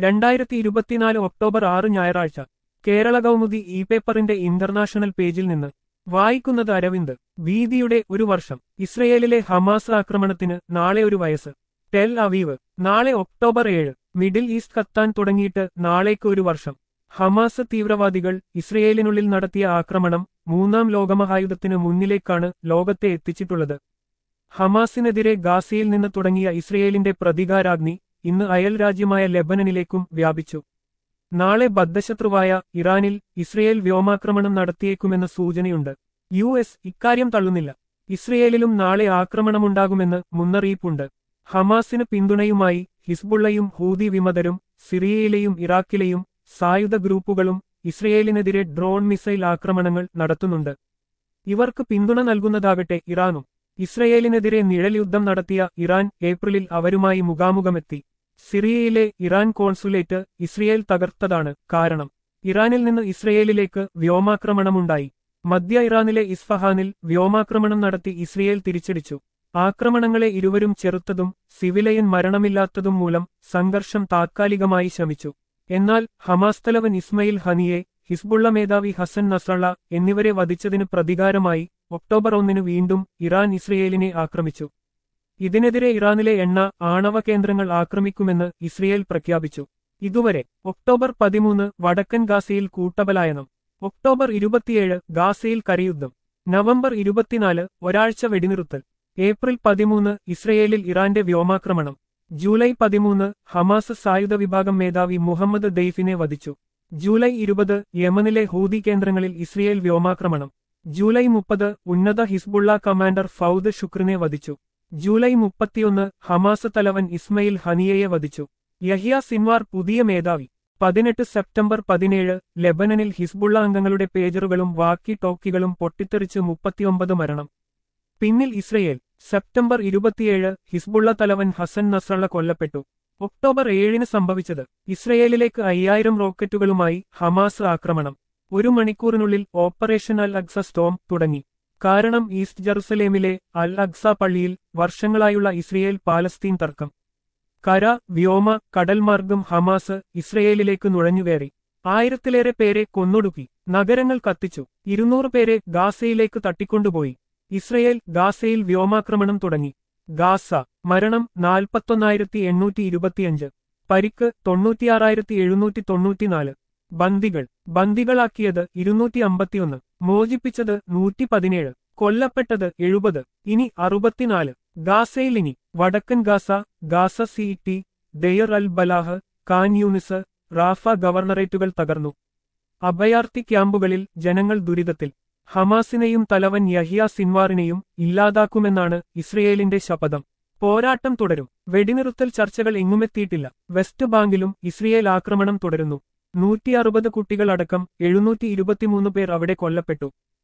രണ്ടായിരത്തി ഇരുപത്തിനാല് ഒക്ടോബർ ആറ് ഞായറാഴ്ച കേരള കൗമുദി ഇ പേപ്പറിന്റെ ഇന്റർനാഷണൽ പേജിൽ നിന്ന് വായിക്കുന്നത് അരവിന്ദ് ഭീതിയുടെ ഒരു വർഷം ഇസ്രയേലിലെ ഹമാസ് ആക്രമണത്തിന് നാളെ ഒരു വയസ്സ് ടെൽ അവീവ് നാളെ ഒക്ടോബർ ഏഴ് മിഡിൽ ഈസ്റ്റ് കത്താൻ തുടങ്ങിയിട്ട് നാളേക്ക് ഒരു വർഷം ഹമാസ് തീവ്രവാദികൾ ഇസ്രയേലിനുള്ളിൽ നടത്തിയ ആക്രമണം മൂന്നാം ലോകമഹായുധത്തിന് മുന്നിലേക്കാണ് ലോകത്തെ എത്തിച്ചിട്ടുള്ളത് ഹമാസിനെതിരെ ഗാസയിൽ നിന്ന് തുടങ്ങിയ ഇസ്രയേലിന്റെ പ്രതികാരാഗ്നി ഇന്ന് അയൽ രാജ്യമായ ലെബനനിലേക്കും വ്യാപിച്ചു നാളെ ബദ്ധശത്രുവായ ഇറാനിൽ ഇസ്രയേൽ വ്യോമാക്രമണം നടത്തിയേക്കുമെന്ന സൂചനയുണ്ട് യു എസ് ഇക്കാര്യം തള്ളുന്നില്ല ഇസ്രയേലിലും നാളെ ആക്രമണമുണ്ടാകുമെന്ന് മുന്നറിയിപ്പുണ്ട് ഹമാസിന് പിന്തുണയുമായി ഹിസ്ബുള്ളയും ഹൂതി വിമതരും സിറിയയിലെയും ഇറാഖിലെയും സായുധ ഗ്രൂപ്പുകളും ഇസ്രയേലിനെതിരെ ഡ്രോൺ മിസൈൽ ആക്രമണങ്ങൾ നടത്തുന്നുണ്ട് ഇവർക്ക് പിന്തുണ നൽകുന്നതാകട്ടെ ഇറാനും ഇസ്രയേലിനെതിരെ നിഴൽ യുദ്ധം നടത്തിയ ഇറാൻ ഏപ്രിലിൽ അവരുമായി മുഖാമുഖമെത്തി സിറിയയിലെ ഇറാൻ കോൺസുലേറ്റ് ഇസ്രയേൽ തകർത്തതാണ് കാരണം ഇറാനിൽ നിന്ന് ഇസ്രയേലിലേക്ക് വ്യോമാക്രമണമുണ്ടായി മധ്യ ഇറാനിലെ ഇസ്ഫഹാനിൽ വ്യോമാക്രമണം നടത്തി ഇസ്രയേൽ തിരിച്ചടിച്ചു ആക്രമണങ്ങളെ ഇരുവരും ചെറുത്തതും സിവിലയൻ മരണമില്ലാത്തതും മൂലം സംഘർഷം താത്കാലികമായി ശമിച്ചു എന്നാൽ ഹമാസ് തലവൻ ഇസ്മയിൽ ഹനിയെ ഹിസ്ബുള്ള മേധാവി ഹസൻ നസ്രള്ള എന്നിവരെ വധിച്ചതിന് പ്രതികാരമായി ഒക്ടോബർ ഒന്നിന് വീണ്ടും ഇറാൻ ഇസ്രയേലിനെ ആക്രമിച്ചു ഇതിനെതിരെ ഇറാനിലെ എണ്ണ ആണവ കേന്ദ്രങ്ങൾ ആക്രമിക്കുമെന്ന് ഇസ്രയേൽ പ്രഖ്യാപിച്ചു ഇതുവരെ ഒക്ടോബർ പതിമൂന്ന് വടക്കൻ ഗാസയിൽ കൂട്ടബലായനം ഒക്ടോബർ ഇരുപത്തിയേഴ് ഗാസയിൽ കരയുദ്ധം നവംബർ ഇരുപത്തിനാല് ഒരാഴ്ച വെടിനിറുത്തൽ ഏപ്രിൽ പതിമൂന്ന് ഇസ്രയേലിൽ ഇറാന്റെ വ്യോമാക്രമണം ജൂലൈ പതിമൂന്ന് ഹമാസ് സായുധ വിഭാഗം മേധാവി മുഹമ്മദ് ദെയ്ഫിനെ വധിച്ചു ജൂലൈ ഇരുപത് യമനിലെ ഹൂതി കേന്ദ്രങ്ങളിൽ ഇസ്രയേൽ വ്യോമാക്രമണം ജൂലൈ മുപ്പത് ഉന്നത ഹിസ്ബുള്ള കമാൻഡർ ഫൌദ് ഷുക്രിനെ വധിച്ചു ജൂലൈ മുപ്പത്തിയൊന്ന് ഹമാസ് തലവൻ ഇസ്മയിൽ ഹനിയയെ വധിച്ചു യഹിയ സിൻവാർ പുതിയ മേധാവി പതിനെട്ട് സെപ്റ്റംബർ പതിനേഴ് ലെബനനിൽ ഹിസ്ബുള്ള അംഗങ്ങളുടെ പേജറുകളും വാക്കി ടോക്കികളും പൊട്ടിത്തെറിച്ച് മുപ്പത്തിയൊമ്പത് മരണം പിന്നിൽ ഇസ്രയേൽ സെപ്റ്റംബർ ഇരുപത്തിയേഴ് ഹിസ്ബുള്ള തലവൻ ഹസൻ നസ്രള്ള കൊല്ലപ്പെട്ടു ഒക്ടോബർ ഏഴിന് സംഭവിച്ചത് ഇസ്രയേലിലേക്ക് അയ്യായിരം റോക്കറ്റുകളുമായി ഹമാസ് ആക്രമണം ഒരു മണിക്കൂറിനുള്ളിൽ ഓപ്പറേഷൻ അൽ അക്സ സ്റ്റോം തുടങ്ങി കാരണം ഈസ്റ്റ് ജെറുസലേമിലെ അൽ അക്സ പള്ളിയിൽ വർഷങ്ങളായുള്ള ഇസ്രയേൽ പാലസ്തീൻ തർക്കം കര വ്യോമ കടൽമാർഗം ഹമാസ് ഇസ്രയേലിലേക്ക് നുഴഞ്ഞുകയറി ആയിരത്തിലേറെ പേരെ കൊന്നൊടുക്കി നഗരങ്ങൾ കത്തിച്ചു ഇരുന്നൂറ് പേരെ ഗാസയിലേക്ക് തട്ടിക്കൊണ്ടുപോയി ഇസ്രയേൽ ഗാസയിൽ വ്യോമാക്രമണം തുടങ്ങി ഗാസ മരണം നാൽപ്പത്തൊന്നായിരത്തി എണ്ണൂറ്റി ഇരുപത്തിയഞ്ച് പരിക്ക് തൊണ്ണൂറ്റിയാറായിരത്തി എഴുന്നൂറ്റി തൊണ്ണൂറ്റിനാല് ബന്ദികൾ ബന്ദികളാക്കിയത് ഇരുന്നൂറ്റി അമ്പത്തിയൊന്ന് മോചിപ്പിച്ചത് നൂറ്റി പതിനേഴ് കൊല്ലപ്പെട്ടത് എഴുപത് ഇനി അറുപത്തിനാല് ഗാസയിൽ ഇനി വടക്കൻ Gaza Gaza city Deir al Balah Khan Younis Rafah ഗവർണറേറ്റുകൾ തകർന്നു അഭയാർത്ഥി ക്യാമ്പുകളിൽ ജനങ്ങൾ ദുരിതത്തിൽ ഹമാസിനെയും തലവൻ യഹിയ സിൻവാറിനെയും ഇല്ലാതാക്കുമെന്നാണ് ഇസ്രയേലിന്റെ ശപഥം പോരാട്ടം തുടരും വെടിനിറുത്തൽ ചർച്ചകൾ എങ്ങുമെത്തിയിട്ടില്ല വെസ്റ്റ് ബാങ്കിലും ഇസ്രയേൽ ആക്രമണം തുടരുന്നു നൂറ്റി അറുപത് കുട്ടികളടക്കം എഴുന്നൂറ്റി ഇരുപത്തിമൂന്ന് പേർ അവിടെ കൊല്ലപ്പെട്ടു